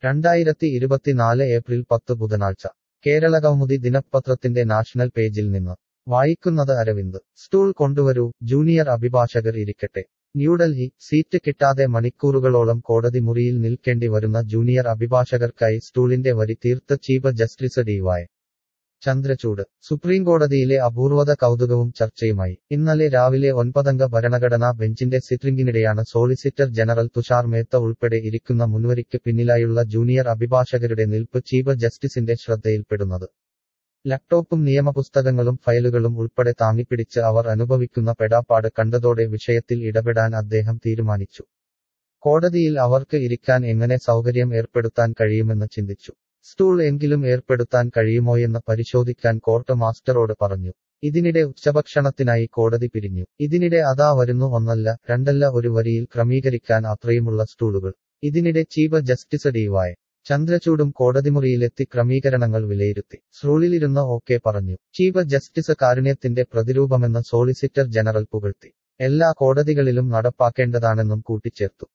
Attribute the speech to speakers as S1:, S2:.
S1: രണ്ടായിരത്തി ഇരുപത്തിനാല് ഏപ്രിൽ പത്ത് ബുധനാഴ്ച കേരളകൗമുദി ദിനപത്രത്തിന്റെ നാഷണൽ പേജിൽ നിന്ന് വായിക്കുന്നത് അരവിന്ദ് സ്റ്റൂൾ കൊണ്ടുവരൂ ജൂനിയർ അഭിഭാഷകർ ഇരിക്കട്ടെ ന്യൂഡൽഹി സീറ്റ് കിട്ടാതെ മണിക്കൂറുകളോളം കോടതി മുറിയിൽ നിൽക്കേണ്ടി വരുന്ന ജൂനിയർ അഭിഭാഷകർക്കായി സ്റ്റൂളിന്റെ വരി തീർത്ത് chief justice D Y Chandrachud സുപ്രീംകോടതിയിലെ അപൂർവത കൗതുകവും ചർച്ചയുമായി ഇന്നലെ രാവിലെ ഒൻപതംഗ ഭരണഘടനാ ബെഞ്ചിന്റെ സിറ്റിംഗിനിടെയാണ് സോളിസിറ്റർ ജനറൽ തുഷാർ മേത്ത ഉൾപ്പെടെ ഇരിക്കുന്ന മുൻവരിക്ക് പിന്നിലായുള്ള ജൂനിയർ അഭിഭാഷകരുടെ നിൽപ്പ് ചീഫ് ജസ്റ്റിസിന്റെ ശ്രദ്ധയിൽപ്പെടുന്നത് ലാപ്ടോപ്പും നിയമപുസ്തകങ്ങളും ഫയലുകളും ഉൾപ്പെടെ താങ്ങിപ്പിടിച്ച് അവർ അനുഭവിക്കുന്ന പെടാപ്പാട് കണ്ടതോടെ വിഷയത്തിൽ ഇടപെടാൻ അദ്ദേഹം തീരുമാനിച്ചു കോടതിയിൽ അവർക്ക് ഇരിക്കാൻ എങ്ങനെ സൗകര്യം ഏർപ്പെടുത്താൻ കഴിയുമെന്ന് ചിന്തിച്ചു സ്റ്റൂൾ എങ്കിലും ഏർപ്പെടുത്താൻ കഴിയുമോയെന്ന് പരിശോധിക്കാൻ കോർട്ട് മാസ്റ്ററോട് പറഞ്ഞു ഇതിനിടെ ഉച്ചഭക്ഷണത്തിനായി കോടതി പിരിഞ്ഞു ഇതിനിടെ അതാ വരുന്നു ഒന്നല്ല രണ്ടല്ല ഒരു വരിയിൽ ക്രമീകരിക്കാൻ അത്രയുമുള്ള സ്റ്റൂളുകൾ ഇതിനിടെ ചീഫ് ജസ്റ്റിസ് ഡി വൈ ചന്ദ്രചൂഡും കോടതിമുറിയിലെത്തി ക്രമീകരണങ്ങൾ വിലയിരുത്തി സ്രൂളിലിരുന്ന് ഓക്കെ പറഞ്ഞു ചീഫ് ജസ്റ്റിസ് കാരുണ്യത്തിന്റെ പ്രതിരൂപമെന്ന് സോളിസിറ്റർ ജനറൽ പുകഴ്ത്തി എല്ലാ കോടതികളിലും നടപ്പാക്കേണ്ടതാണെന്നും കൂട്ടിച്ചേർത്തു